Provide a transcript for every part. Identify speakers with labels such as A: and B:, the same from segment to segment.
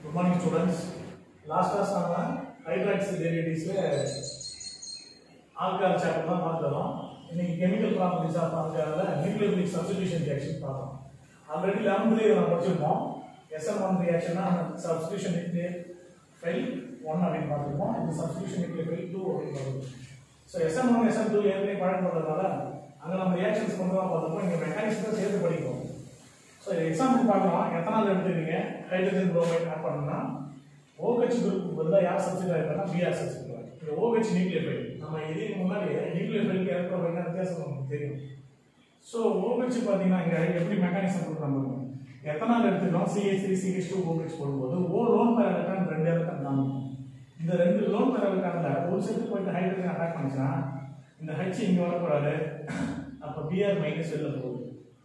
A: Good morning students last class நம்ம hydroxy டெரிவேட்டிவ்ஸில் alcohol chapter தான் பார்த்துறோம் இன்னைக்கு கெமிக்கல் ப்ராப்பர்ட்டிஸ் ஆஃப் ஆல்காலில் நியூக்ளியோபிக் சப்ஸ்டிடியூஷன் ரியாக்ஷன் பார்க்கலாம் ஆல்ரெடி லெவன்த்லேயே நம்ம படிச்சிருப்போம் எஸ்எம் ஒன் ரியாக்ஷன்னா சப்ஸ்டிடியூஷன் நியூக்ளியர் ஃபைல் ஒன் அப்படின்னு பார்த்துருப்போம் இது சப்ஸ்டிடியூஷன் நியூக்ளியர் ஃபைல் டூ அப்படின்னு பார்த்துருப்போம் so SN one SN two ஏற்கனவே பழக்கப்படுறதுனால அங்கே நம்ம ரியாக்ஷன்ஸ் கொண்டு தான் பார்த்துப்போம் இங்கே மெக்கானிக்ஸ் சேர்த்து படிப்போம் ஸோ எக்ஸாம்பிள் பார்க்கலாம் எத்தனாவது எடுத்துருக்கீங்க ஹைட்ரஜன் புரோமைட் ஆட் பண்ணணும்னா OH குரூப் பதிலாக யார் சப்ஸ்டிட் ஆயிருக்காங்க பிஆர் சப்ஸ்டிட் இது OH நியூக்ளியோஃபைல் நம்ம இதுக்கு முன்னாடி நியூக்ளியோஃபைலுக்கு ஏற்படுற வித்தியாசம் நமக்கு தெரியும் ஸோ OH பார்த்தீங்கன்னா இங்கே எப்படி மெக்கானிசம் கொடுக்குறாங்க பாருங்க. எத்தனாவது எடுத்துக்கிறோம் CH three CH two OH போடும்போது ஓ லோன் பேர் எலக்ட்ரான் ரெண்டு எலக்ட்ரான் காமிக்கும் இந்த ரெண்டு லோன் பேர் எலக்ட்ரான்ல ஒரு செட்டு போயிட்டு ஹைட்ரஜன் அட்டாக் பண்ணுச்சுன்னா இந்த ஹெச் இங்கே வரக்கூடாது அப்போ பிஆர் மைனஸ் வெளில போகுது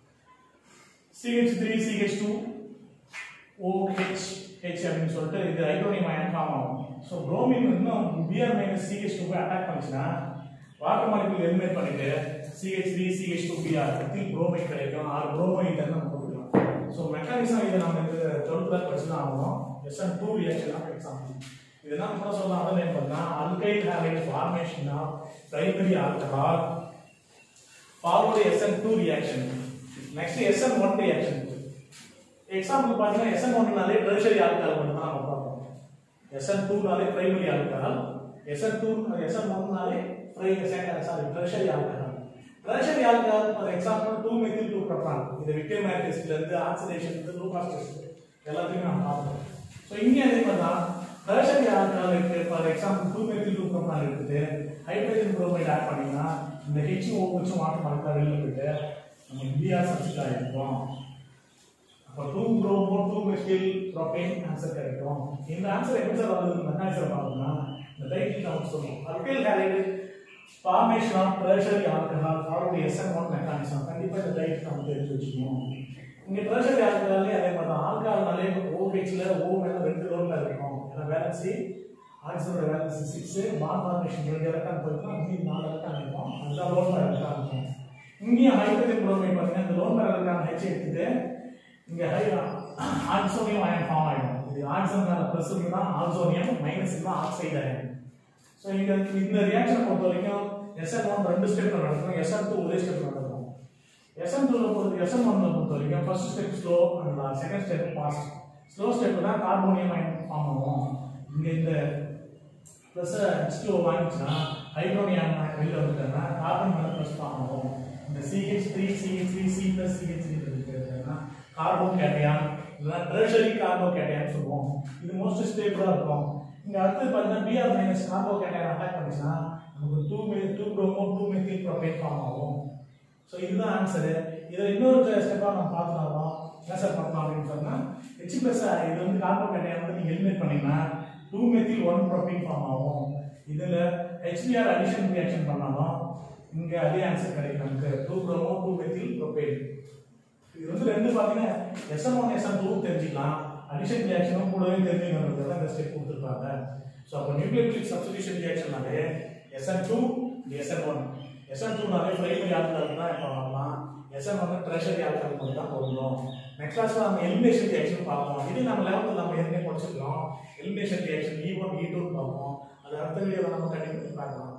A: CH3 CH2 OH H அப்படின்னு சொல்லிட்டு இது ஹைட்ரோனியம் அயன் ஃபார்ம் ஆகும் ஸோ புரோமின் இன்னும் பிஆர் மைனஸ் சிஹெச் டூ போய் அட்டாக் பண்ணுச்சுன்னா வாட்டர் மாலிகுல் எலிமினேட் பண்ணிட்டு CH three CH two Br ethyl bromide கிடைக்கும் ஆறு புரோமைட் நம்ம கொடுக்கலாம் ஸோ மெக்கானிசம் இதை நம்ம இது டுவெல்த்தில் படிச்சு தான் ஆகணும் SN two reaction of example இது என்ன கூட சொல்லலாம் அதில் என்ன பார்த்தா alkyl halide formation of primary alcohol forward SN two reaction next SN one reaction example பார்த்தீங்கன்னா எஸ்என் ஒன்னாலே டெர்ஷரி ஆல்கஹால் மட்டும் தான் நம்ம பார்ப்போம் எஸ்என் டூனாலே primary alcohol SN two SN ஒன்னாலே fry sorry tertiary alcohol tertiary alcohol for example two methyl two propane இது Victor Meyer டெஸ்ட்ல இருந்து ஆக்சிடேஷன் இருந்து லூகாஸ் டெஸ்ட் எல்லாத்தையுமே நம்ம பார்ப்போம் ஸோ இங்கே அதே மாதிரி தான் டெர்ஷரி ஆல்கஹால் இருக்கு for example two methyl two propane இருக்குது ஹைட்ரஜன் புரோமைட் ஆட் பண்ணீங்கன்னா இந்த ஹெச் ஓஹெச்சும் வாட்டர் மாலிகுலர் வெளில போயிட்டு நம்ம இந்தியா சப்ஸ்டிட் ஆகிருக்கோம் அப்போ two bromo two methyl propane answer கிடைக்கும் இந்த ஆன்சர் எப்படி சார் வருது மெக்கானிசம் பார்த்தோம்னா இந்த டைட்டில் நம்ம சொல்லுவோம் alkyl halide formation of tertiary alcohol forward SN one mechanism கண்டிப்பாக இந்த டைட்டில் நம்ம தெரிஞ்சு வச்சுக்கணும் இங்கே டெர்ஷரி ஆல்கஹாலே அதே மாதிரி தான் ஆல்கஹால்னாலே ஓஹெச்ல ஓ மேலே ரெண்டு லோனில் இருக்கும் ஏன்னா வேலன்சி ஆக்சிஜனோட வேலன்சி சிக்ஸ் பாண்ட் ஃபார்மேஷன் ரெண்டு எலக்ட்ரான் போயிருக்கோம் மீதி நாலு எலக்ட்ரான் இருக்கும் அதுதான் லோன் பேர் எலக்ட்ரான் இருக்கும் இங்கேயும் ஹைட்ரஜன் புரோமைட் பார்த்தீங்கன்னா இந்த லோன் பேர் எலக்ட்ரான் ஹெச் எடுத்துட்டு இங்க ஹை ஆக்சோனியம் அயன் ஃபார்ம் ஆயிடும் இது ஆக்சன் மேல பிளஸ் இருந்தா ஆக்சோனியம் மைனஸ் இருந்தா ஆக்சைடு அயன் ஸோ இங்க இந்த ரியாக்ஷனை பொறுத்த வரைக்கும் எஸ்என் ஒன் ரெண்டு ஸ்டெப்ல நடக்கும் எஸ்என் டூ ஒரே ஸ்டெப்ல நடக்கும் எஸ்என் டூல பொறுத்த எஸ்என் ஒன்ல பொறுத்த வரைக்கும் first step slow and second step fast slow step தான் கார்போனியம் அயன் ஃபார்ம் ஆகும் இங்க இந்த ப்ளஸ் ஹெச் டூ வாங்கிச்சுன்னா ஹைட்ரோனியம் வெளில வந்துட்டேன்னா கார்பன் மேல ப்ளஸ் ஃபார்ம் ஆகும் இந்த CH three CH three C plus CH three இருக்குன்னா கார்பன் கேட்டையான் இல்லைன்னா டெர்ஷரி கார்போ கேட்டையான்னு சொல்லுவோம் இது மோஸ்ட் ஸ்டேபிளாக இருக்கும் இங்கே அடுத்து பார்த்தீங்கன்னா Br minus carbocation attack பண்ணிச்சுன்னா நமக்கு டூ மே two bromo two methyl propane form ஆகும் ஸோ இதுதான் ஆன்சரு இதில் இன்னொரு ஸ்டெப்பாக நம்ம பார்த்துனாலும் என்ன சார் பார்க்கலாம் அப்படின்னு சொன்னால் ஹெச் ப்ளஸ் இது வந்து கார்போ கேட்டையான் வந்து நீங்கள் எலிமினேட் பண்ணீங்கன்னா two methyl one propane form ஆகும் இதில் ஹெச்பிஆர் அடிஷன் ரியாக்ஷன் பண்ணாலும் இங்கே அதே ஆன்சர் கிடைக்கும் நமக்கு two bromo two methyl propane இது வந்து ரெண்டு பார்த்தீங்கன்னா எஸ்எம் ஒன் எஸ்எம் டூ தெரிஞ்சுக்கலாம் அடிஷன் ரியாக்ஷனும் கூடவே தெரிஞ்சுக்கிறது தான் இந்த ஸ்டெப் கொடுத்துருக்காங்க ஸோ அப்போ நியூக்ளியோபிக் சப்ஸ்டியூஷன் ரியாக்ஷன்னாலே SN two SN one SN டூனாலே பிரைமரி ஆல்கஹால் தான் இப்போ வரலாம் எஸ்என் ஒன் ட்ரெஷரி ஆல்கஹால் மட்டும் தான் போடணும் நெக்ஸ்ட் கிளாஸ்ல நம்ம எலிமினேஷன் ரியாக்ஷன் பார்ப்போம் இது நம்ம லெவன்த்தில் நம்ம ஏற்கனவே படிச்சிருக்கோம் elimination reaction E one E two பார்ப்போம் அது அடுத்த வீடியோவில் நம்ம கண்டிப்பாக பார்க்கலாம்